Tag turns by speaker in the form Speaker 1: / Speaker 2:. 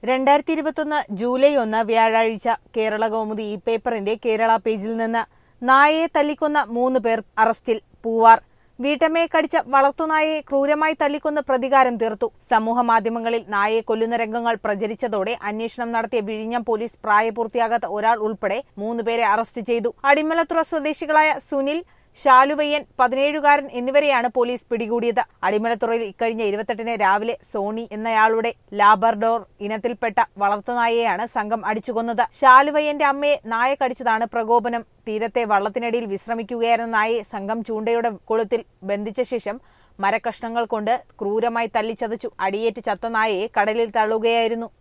Speaker 1: രണ്ടായിരത്തി ഇരുപത്തൊന്ന് ജൂലൈ ഒന്ന് വ്യാഴാഴ്ച കേരള കൗമുദി ഈ പേപ്പറിന്റെ കേരള പേജിൽ നിന്ന് നായയെ തല്ലിക്കൊന്ന മൂന്ന് പേർ അറസ്റ്റിൽ പൂവാർ വീട്ടമ്മയെ കടിച്ച വളർത്തുനായയെ ക്രൂരമായി തല്ലിക്കൊന്ന് പ്രതികാരം തീർത്തു സമൂഹ മാധ്യമങ്ങളിൽ നായയെ കൊല്ലുന്ന രംഗങ്ങൾ പ്രചരിച്ചതോടെ അന്വേഷണം നടത്തിയ വിഴിഞ്ഞം പോലീസ് പ്രായപൂർത്തിയാകാത്ത ഒരാൾ ഉൾപ്പെടെ മൂന്നുപേരെ അറസ്റ്റ് ചെയ്തു അടിമലത്തുറ സ്വദേശികളായ സുനിൽ ശാലുവയ്യൻ പതിനേഴുകാരൻ എന്നിവരെയാണ് പോലീസ് പിടികൂടിയത് അടിമലത്തുറയിൽ ഇക്കഴിഞ്ഞ ഇരുപത്തെട്ടിന് രാവിലെ സോണി എന്നയാളുടെ ലാബർഡോർ ഇനത്തിൽപ്പെട്ട വളർത്തുനായയെയാണ് സംഘം അടിച്ചുകൊന്നത് ശാലുവയ്യന്റെ അമ്മയെ നായ കടിച്ചതാണ് പ്രകോപനം തീരത്തെ വള്ളത്തിനടിയിൽ വിശ്രമിക്കുകയായിരുന്ന നായയെ സംഘം ചൂണ്ടയുടെ കൊളുത്തിൽ ബന്ധിച്ച ശേഷം മരക്കഷ്ണങ്ങൾ കൊണ്ട് ക്രൂരമായി തല്ലിച്ചതച്ചു അടിയേറ്റ് ചത്ത നായയെ കടലിൽ തള്ളുകയായിരുന്നു